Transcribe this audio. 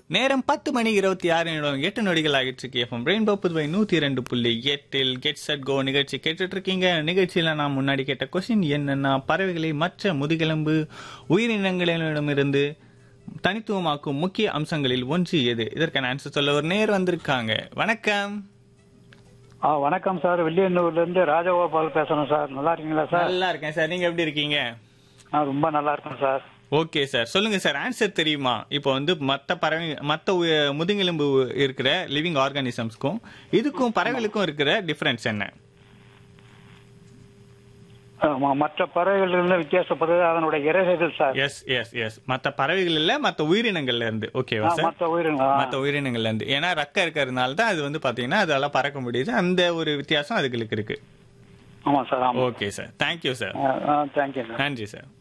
நேரம் பத்து மணி இருபத்தி ஆறு நிமிடம் எட்டு நொடிகள் ஆகிட்டு எஃப்எம் ரெயின்போ புதுவை நூத்தி ரெண்டு புள்ளி எட்டில் கெட் செட் கோ நிகழ்ச்சி கேட்டுட்டு இருக்கீங்க நிகழ்ச்சியில நான் முன்னாடி கேட்ட கொஸ்டின் என்னன்னா பறவைகளை மற்ற முதுகெலும்பு உயிரினங்களிடமிருந்து தனித்துவமாக்கும் முக்கிய அம்சங்களில் ஒன்று எது இதற்கான ஆன்சர் சொல்ல ஒரு நேர் வந்திருக்காங்க வணக்கம் ஆ வணக்கம் சார் வில்லியனூர்ல இருந்து ராஜகோபால் பேசுறேன் சார் நல்லா இருக்கீங்களா சார் நல்லா இருக்கேன் சார் நீங்க எப்படி இருக்கீங்க நான் ரொம்ப நல்லா இருக்கேன் சார் ஓகே சார் சொல்லுங்க சார் ஆன்சர் தெரியுமா இப்போ வந்து மற்ற பறவை மற்ற உய- முதுகெலும்பு இருக்கிற லிவிங் ஆர்கானிசம்ஸ்க்கும் இதுக்கும் பறவைகளுக்கும் இருக்கிற டிஃபரன்ஸ் என்ன ஆமா, மற்ற பறவைகளிலிருந்து வித்தியாசப்படுறது அதனுடைய இறகுகள் சார் எஸ் எஸ் எஸ் மற்ற பறவைகள் இல்ல மற்ற உயிரினங்கள்ல இருந்து ஓகேவா ஆ, சார் மற்ற உயிரினங்கள் ஆ. மற்ற உயிரினங்கள்ல இருந்து ஏன்னா ரக்க இருக்கிறதுனால தான் அது வந்து பாத்தீங்கன்னா அதெல்லாம் பறக்க முடியுது அந்த ஒரு வித்தியாசம் அதுகளுக்கு இருக்கு ஆமா சார் ஆமா okay sir thank you sir thank you sir நன்றி சார்